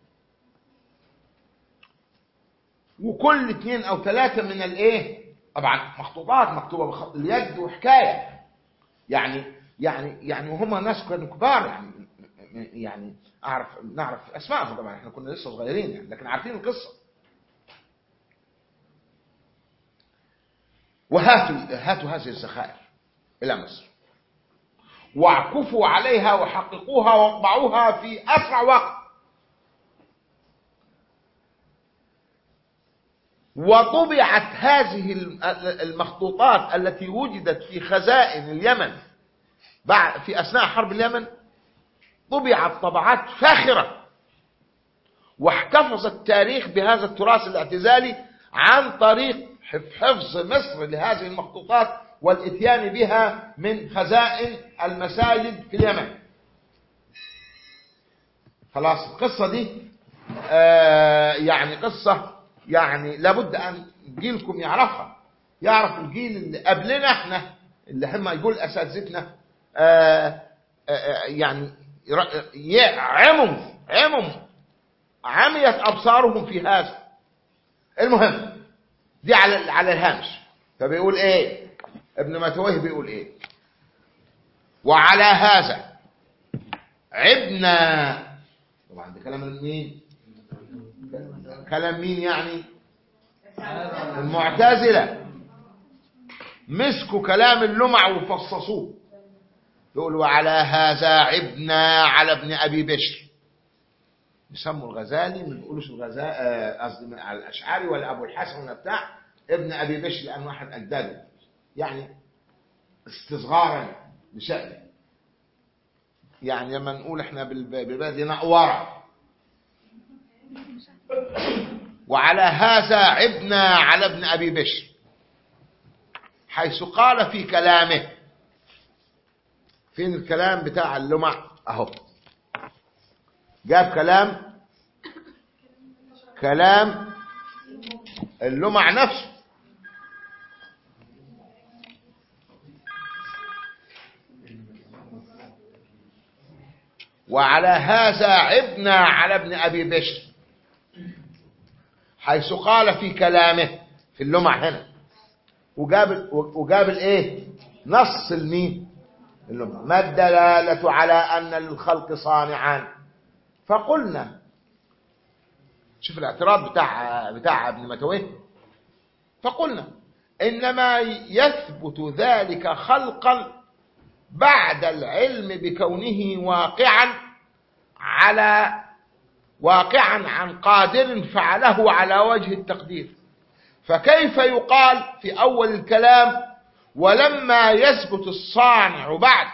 وكل اثنين او ثلاثة من الايه طبعا مخطوطات مكتوبة بخط اليد وحكاية يعني يعني يعني وهم ناس كانوا كبار يعني يعني اعرف نعرف اسمائهم طبعا احنا كنا لسه صغيرين يعني لكن عارفين القصة وهاتوا هاتوا هذه الذخائر الى مصر واعكفوا عليها وحققوها واطبعوها في اسرع وقت وطبعت هذه المخطوطات التي وجدت في خزائن اليمن بعد في اثناء حرب اليمن طبعت طبعات فاخره واحتفظ التاريخ بهذا التراث الاعتزالي عن طريق حفظ مصر لهذه المخطوطات والاتيان بها من خزائن المساجد في اليمن خلاص القصة دي آه يعني قصة يعني لابد أن جيلكم يعرفها يعرف الجيل اللي قبلنا احنا اللي هم يقول أساتذتنا آه آه يعني عمم عمم عميت أبصارهم في هذا المهم دي على على الهامش فبيقول ايه ابن متويه بيقول ايه وعلى هذا عبنا طبعا ده كلام مين كلام مين يعني المعتزلة مسكوا كلام اللمع وفصصوه يقول وعلى هذا عبنا على ابن ابي بشر يسموا الغزالي ما بيقولوش الغزالي قصدي على الاشعري ولا ابو الحسن ولا بتاع ابن ابي بشر لان واحد اجداده يعني استصغارا لشأنه يعني لما نقول احنا بالبلد نقورة وعلى هذا عبنا على ابن ابي بشر حيث قال في كلامه فين الكلام بتاع اللمع اهو جاب كلام كلام اللمع نفسه وعلى هذا عبنا على ابن ابي بشر حيث قال في كلامه في اللمع هنا وجاب وجاب الايه نص المين اللمع ما الدلاله على ان للخلق صانعان فقلنا شوف الاعتراض بتاع بتاع ابن متويه فقلنا انما يثبت ذلك خلقا بعد العلم بكونه واقعا على واقعا عن قادر فعله على وجه التقدير فكيف يقال في اول الكلام ولما يثبت الصانع بعد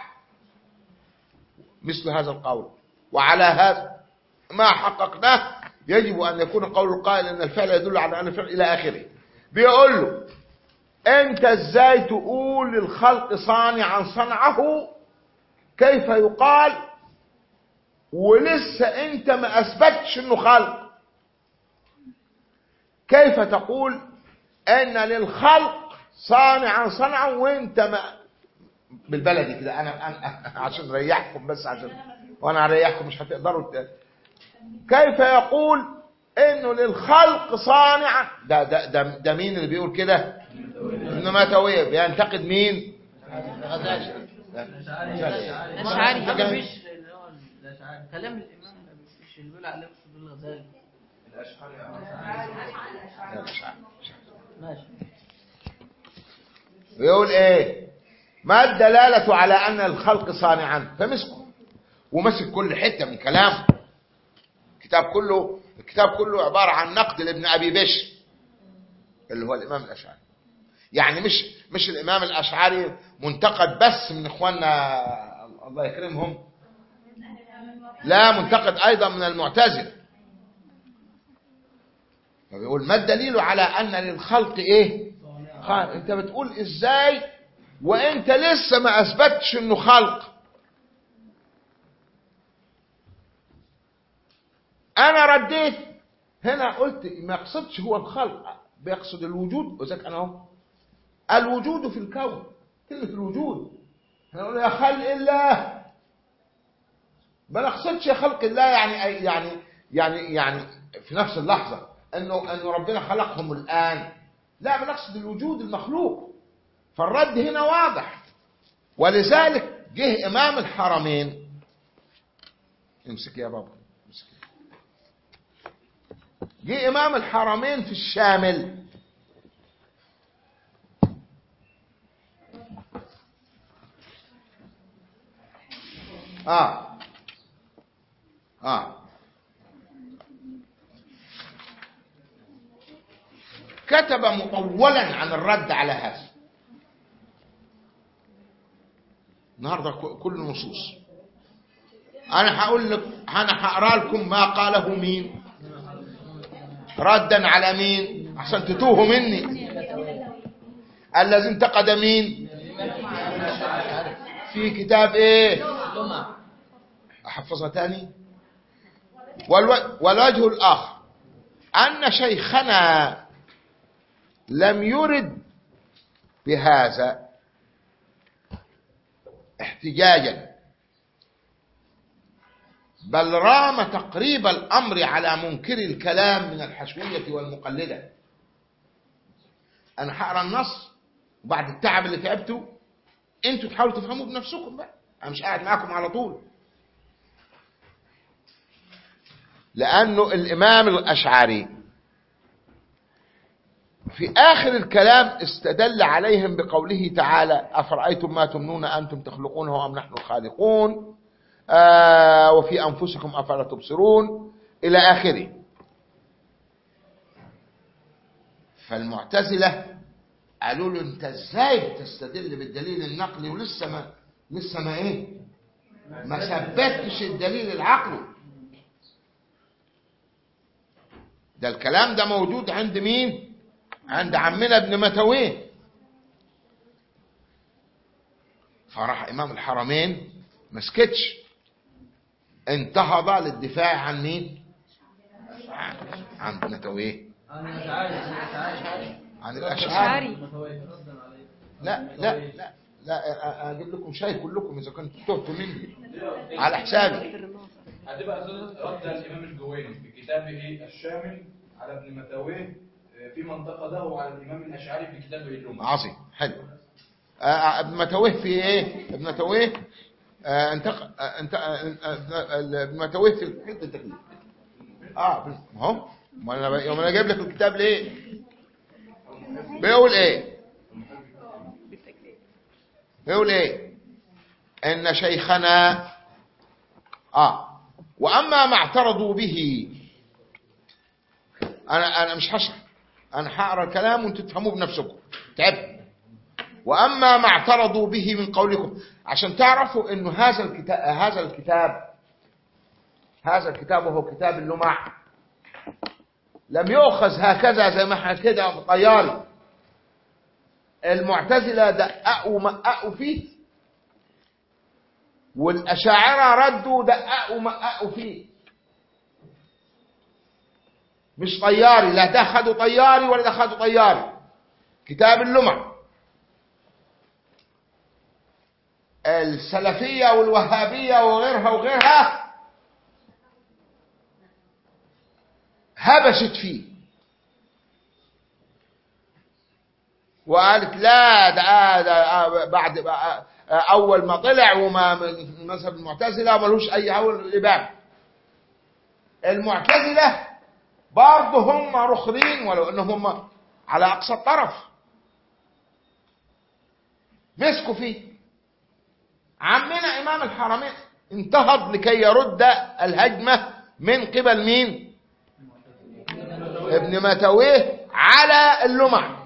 مثل هذا القول وعلى هذا ما حققناه يجب ان يكون قول القائل ان الفعل يدل على ان الفعل الى اخره بيقول له انت ازاي تقول الخلق صانعا صنعه كيف يقال ولسه انت ما اثبتش انه خلق كيف تقول ان للخلق صانعا صنعا وانت ما بالبلدي كده انا, أنا عشان اريحكم بس عشان وانا اريحكم مش هتقدروا كيف يقول انه للخلق صانعا ده ده ده, ده مين اللي بيقول كده ابن متويه بينتقد مين الغزالي الأشعري الاشعري ده كلام- مفيش اللي هو الاشعري كلام الامام مش اللي بيقول عليه اقصد الغزالي لا، مش عارف. ماشي بيقول ايه ما الدلالة على ان الخلق صانعا فمسكه ومسك كل حتة من كلامه الكتاب كله الكتاب كله عبارة عن نقد لابن ابي بشر اللي هو الامام الاشعري يعني مش مش الامام الاشعري منتقد بس من اخواننا الله يكرمهم لا منتقد ايضا من المعتزله فبيقول ما الدليل على ان للخلق ايه خالق انت بتقول ازاي وانت لسه ما اثبتش انه خلق انا رديت هنا قلت ما يقصدش هو الخلق بيقصد الوجود وذلك انا اهو الوجود في الكون كلمة الوجود احنا نقول يا خلق الله ما نقصدش يا خلق الله يعني يعني يعني يعني في نفس اللحظة انه انه ربنا خلقهم الان لا بنقصد الوجود المخلوق فالرد هنا واضح ولذلك جه امام الحرمين امسك يا بابا امسك جه امام الحرمين في الشامل اه اه كتب مطولا عن الرد على هذا النهارده ك- كل النصوص انا هقول لك انا هقرا لكم ما قاله مين ردا على مين عشان تتوهوا مني الذي انتقد مين في كتاب ايه لمع احفظها تاني والو- والوجه الاخر ان شيخنا لم يرد بهذا احتجاجا بل رام تقريب الامر على منكر الكلام من الحشويه والمقلده انا هقرا النص وبعد التعب اللي تعبته انتوا تحاولوا تفهموا بنفسكم بقى انا مش قاعد معاكم على طول لأنه الإمام الأشعري في آخر الكلام استدل عليهم بقوله تعالى أفرأيتم ما تمنون أنتم تخلقونه أم نحن الخالقون آه وفي أنفسكم أفلا تبصرون إلى آخره فالمعتزلة قالوا له أنت إزاي بتستدل بالدليل النقلي ولسه ما لسه ما إيه ما ثبتش الدليل العقلي ده الكلام ده موجود عند مين عند عمنا ابن متويه فراح امام الحرمين ما سكتش انتهض للدفاع عن مين عن عن ابن متويه انا مش عارف مش عارف عن الاشعري متوي ردا عليه لا لا لا لا أ- اجيب لكم شاي كلكم اذا كنتوا تهتوا مني على حسابي هتبقى صورة رد الإمام الجويني في كتابه إيه الشامل على ابن متاويه آه، في منطقة له على الإمام الأشعري في كتابه اللوم عظيم حلو آه، ابن متويه في ايه ابن متويه آه، انتق آه، انت آه، آه، ابن متويه في حته التكليف اه بال- ما هو ما انا ب- يوم انا جايب لك الكتاب ليه بيقول ايه بيقول ايه ان شيخنا اه واما ما اعترضوا به انا انا مش هشرح انا هقرا الكلام وانتوا تفهموه بنفسكم تعبت واما ما اعترضوا به من قولكم عشان تعرفوا انه هذا الكتاب هذا الكتاب هذا الكتاب وهو كتاب اللمع لم يؤخذ هكذا زي ما احنا كده طياري المعتزله دققوا مققوا فيه والاشاعره ردوا دققوا مققوا فيه مش طياري لا ده خدوا طياري ولا ده خدوا طياري كتاب اللمع السلفية والوهابية وغيرها وغيرها هبشت فيه وقالت لا ده, ده بعد بقى اول ما طلع وما من مذهب المعتزله ملوش اي هول الاباحه المعتزله برضه هم رخرين ولو انهم هم على اقصى الطرف مسكوا فيه عمنا امام الحرمين انتهض لكي يرد الهجمه من قبل مين ابن متويه على اللمع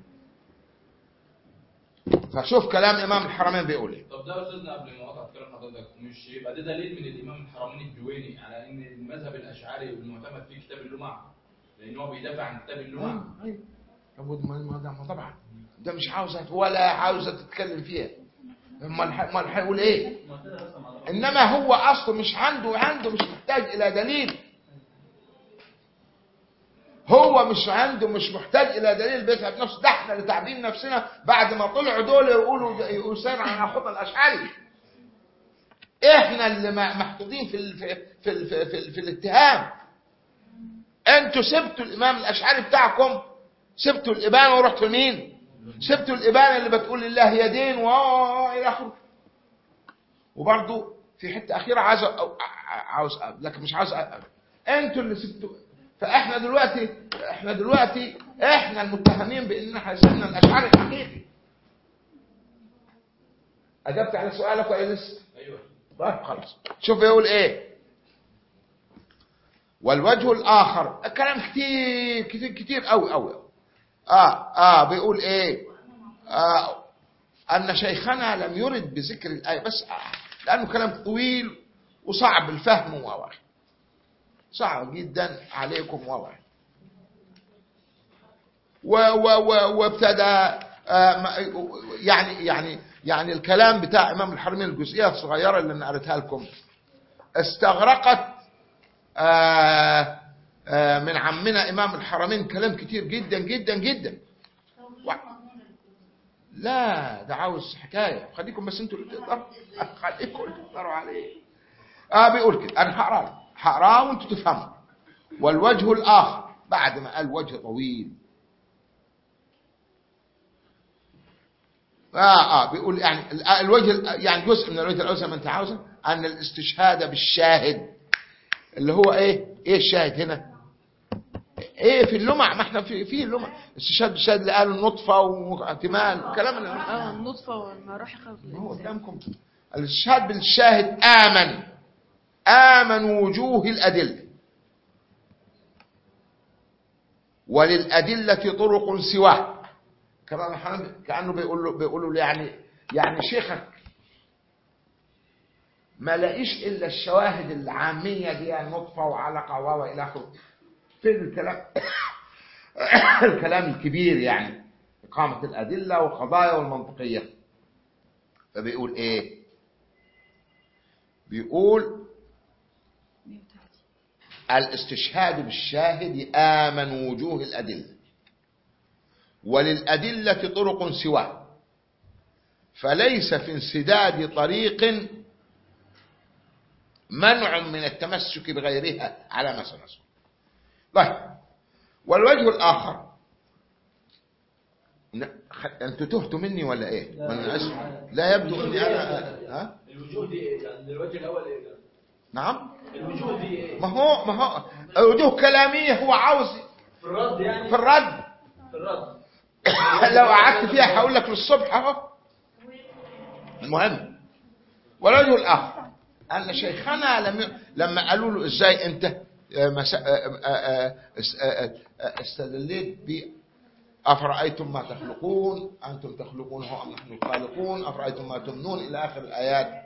فشوف كلام امام الحرمين بيقول ايه طب ده يا أستاذنا قبل ما أقطع كلام حضرتك مش يبقى ده دليل من الإمام الحرمين الجويني على إن المذهب الأشعري المعتمد فيه كتاب اللمع لأن هو بيدافع عن كتاب اللمع ايوه طب ما ما ده ما طبعا ده مش عاوزه ولا عاوزه تتكلم فيها امال ح- امال هيقول ايه انما هو اصله مش عنده عنده مش محتاج الى دليل هو مش عنده مش محتاج الى دليل بيتعب نفسه ده احنا اللي تعبين نفسنا بعد ما طلعوا دول يقولوا يسان عن خطى الاشعري احنا اللي م- محطوطين في ال في في ال في, ال في الاتهام انتوا سبتوا الامام الاشعري بتاعكم سبتوا الابانه ورحتوا لمين سبتوا الابانه اللي بتقول لله يدين و الى اخره وبرضه في حته اخيره عايز أ- أ- عاوز أ- لكن مش عاوز أ- انتوا اللي سبتوا فاحنا دلوقتي احنا دلوقتي احنا المتهمين بان احنا سبنا الاشعار الحقيقي اجبت على سؤالك ولا لسه؟ ايوه طيب خلاص شوف يقول ايه والوجه الاخر كلام كتير كتير كتير قوي قوي اه اه بيقول ايه آه ان شيخنا لم يرد بذكر الايه بس آه لانه كلام طويل وصعب الفهم و صعب جدا عليكم و و و وابتدى آه، ما- يعني يعني يعني الكلام بتاع امام الحرمين الجزئيه الصغيره اللي انا قريتها لكم استغرقت آه، آه، من عمنا امام الحرمين كلام كتير جدا جدا جدا و- لا ده عاوز حكايه خليكم بس انتوا اللي تقدروا خليكم اللي تقدروا عليه اه بيقول كده انا هقراه هقراه وانتوا تفهموا والوجه الاخر بعد ما قال وجه طويل اه اه بيقول يعني ال- الوجه ال- يعني جزء من الوجه الاول زي ما انت عاوزه ان الاستشهاد بالشاهد اللي هو ايه ايه الشاهد هنا ايه في اللمع ما احنا في في اللمع استشهاد بالشاهد اللي قالوا النطفه واحتمال والكلام اللي اه النطفة والمراحل خلق ما هو الإنسان قدامكم الاستشهاد بالشاهد آمن آمن وجوه الأدلة وللأدلة طرق سواه كمان حنبي كأنه بيقول له بيقول له يعني يعني شيخك ما لاقيش إلا الشواهد العامية دي نطفة وعلقة و إلى آخره فين الكلام الكلام الكبير يعني إقامة الأدلة والقضايا والمنطقية فبيقول ايه بيقول الاستشهاد بالشاهد آمن وجوه الأدلة وللأدلة طرق سواه فليس في انسداد طريق منع من التمسك بغيرها على ما سنذكر طيب والوجه الآخر ن- خ- انتوا تهتوا مني ولا ايه؟ لا. ما أنا أسف. لا يبدو اني انا ها؟ الوجوه دي ايه؟ يعني الوجه الاول ايه؟ نعم؟ الوجوه دي ايه؟ ما هو ما هو وجوه كلامية هو عاوز في الرد يعني في الرد في الرد لو قعدت فيها هقول لك للصبح اهو المهم والوجه الاخر ان شيخنا لم ي... لما قالوا له ازاي انت آه، مس... آه، آه، آه، اس- آه، آه، استدليت ب افرايتم ما تخلقون انتم تخلقونه ام نحن الخالقون افرايتم ما تمنون الى اخر الايات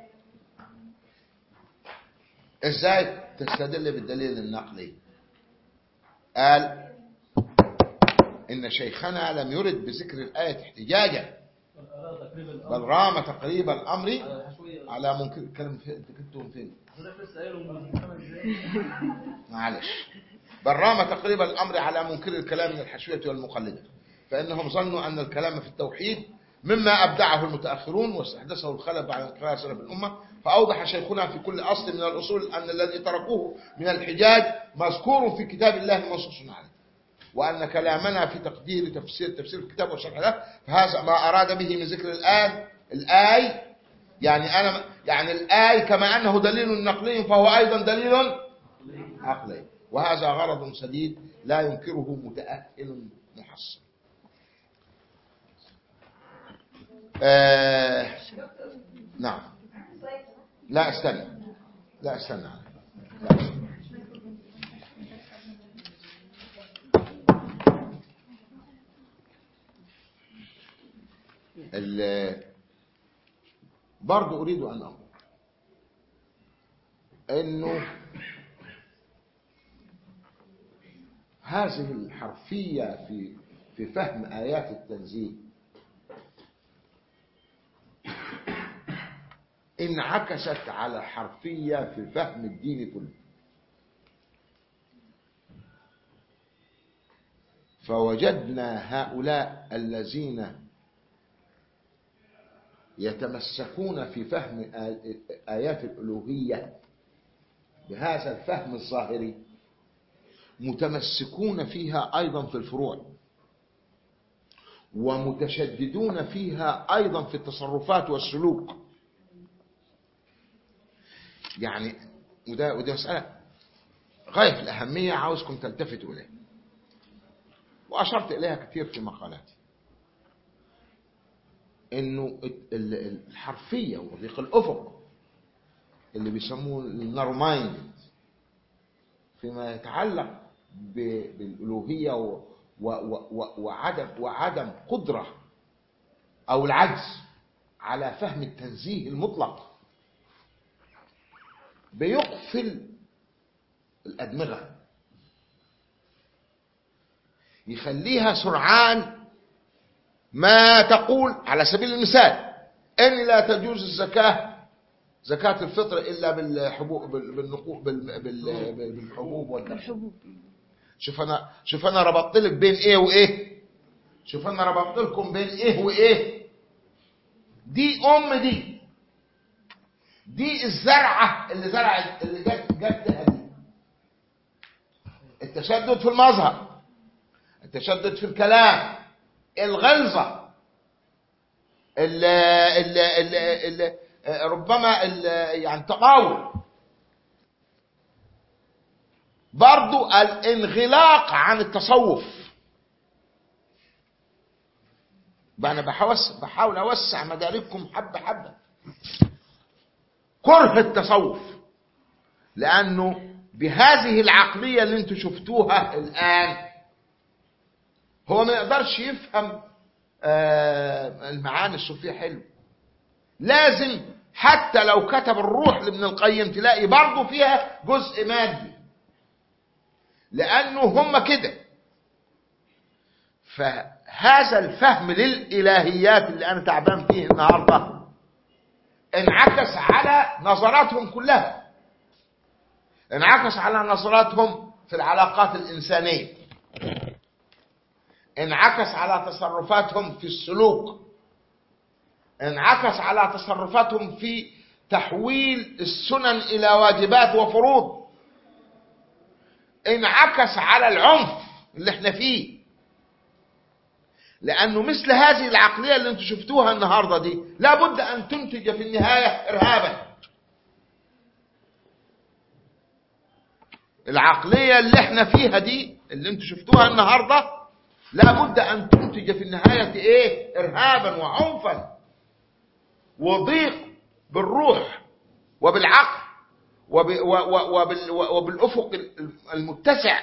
ازاي تستدل بالدليل النقلي قال ان شيخنا لم يرد بذكر الايه احتجاجا أراد تقريبا الأمر بل رام تقريب الامر على الحشوية على منكر الكلام في- انت كنتم فين حضرتك لسه قايله من خمس دقايق معلش بل رام تقريب الامر على منكر الكلام من الحشويه والمقلده فانهم ظنوا ان الكلام في التوحيد مما ابدعه المتاخرون واستحدثه الخلف بعد انقراض سلف الامه فاوضح شيخنا في كل اصل من الاصول ان الذي تركوه من الحجاج مذكور في كتاب الله منصوص عليه وأن كلامنا في تقدير تفسير تفسير الكتاب والشرح له فهذا ما أراد به من ذكر الآن الآي يعني أنا يعني الآي كما أنه دليل نقلي فهو أيضا دليل عقلي وهذا غرض سديد لا ينكره متأهل محصن آه نعم لا استنى لا استنى لا استنى. ال- برضو أريد أن أقول أنه هذه الحرفية في في فهم آيات التنزيل انعكست على الحرفية في فهم الدين كله فوجدنا هؤلاء الذين يتمسكون في فهم آ- آيات الألوهية بهذا الفهم الظاهري متمسكون فيها أيضا في الفروع ومتشددون فيها أيضا في التصرفات والسلوك يعني وده, وده مسألة غاية في الأهمية عاوزكم تلتفتوا إليها وأشرت إليها كثير في مقالاتي إنه ال- ال- الحرفية وضيق الأفق اللي بيسموه النارمايند فيما يتعلق ب- بالألوهية و و و وعدم وعدم قدرة أو العجز على فهم التنزيه المطلق بيقفل الأدمغة يخليها سرعان ما تقول على سبيل المثال ان لا تجوز الزكاه زكاه الفطر الا بالحبوب بال- بالنقو بال- بال- بالحبوب والدم الحبوب شوف انا شوف انا ربطت لك بين ايه وايه شوف انا ربطت لكم بين ايه وايه دي ام دي دي الزرعه اللي زرعت اللي جت جت لها دي التشدد في المظهر التشدد في الكلام الغلظه ال ال ال ال ربما ال يعني تقاول برضو الانغلاق عن التصوف بقى انا بحاول بحاول اوسع مدارككم حبه حبه كره التصوف لانه بهذه العقليه اللي انتم شفتوها الان هو ما يقدرش يفهم آه، المعاني الصوفيه حلو لازم حتى لو كتب الروح لابن القيم تلاقي برضه فيها جزء مادي لانه هم كده فهذا الفهم للالهيات اللي انا تعبان فيه النهارده انعكس على نظراتهم كلها انعكس على نظراتهم في العلاقات الانسانيه انعكس على تصرفاتهم في السلوك انعكس على تصرفاتهم في تحويل السنن الى واجبات وفروض انعكس على العنف اللي احنا فيه لانه مثل هذه العقليه اللي انتم شفتوها النهارده دي لابد ان تنتج في النهايه ارهابا العقليه اللي احنا فيها دي اللي انتم شفتوها النهارده لابد ان تنتج في النهايه ايه ارهابا وعنفا وضيق بالروح وبالعقل وب و و وبال وبالافق المتسع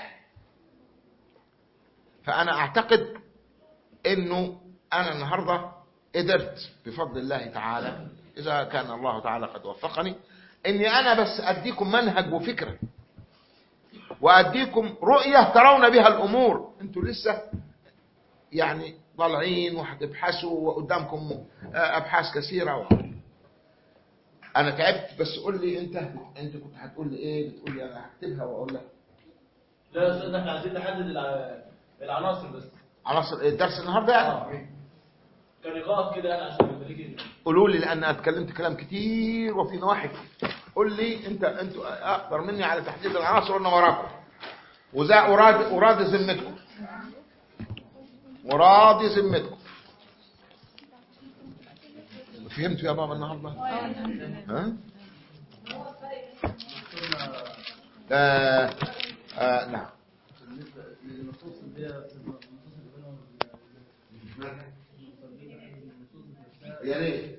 فانا اعتقد انه انا النهارده قدرت بفضل الله تعالى اذا كان الله تعالى قد وفقني اني انا بس اديكم منهج وفكره واديكم رؤيه ترون بها الامور انتوا لسه يعني طالعين وهتبحثوا وقدامكم ابحاث كثيره و... انا تعبت بس قول لي انت انت كنت هتقول لي ايه بتقول لي انا هكتبها واقول لك لا يا استاذ احنا عايزين نحدد الع- العناصر بس عناصر إيه الدرس النهارده يعني اه كنقاط كده يعني عشان يبقى ليك قولوا لي لان انا اتكلمت كلام كتير وفي نواحي كتير. قول لي انت انتوا اقدر مني على تحديد العناصر وانا وراكم وذا اراد اراد ذمتكم وراضي ذمتكم فهمتوا يا بابا النهارده ها آه آه نعم بالنسبه للنصوص اللي هي النصوص اللي بينهم يا ريت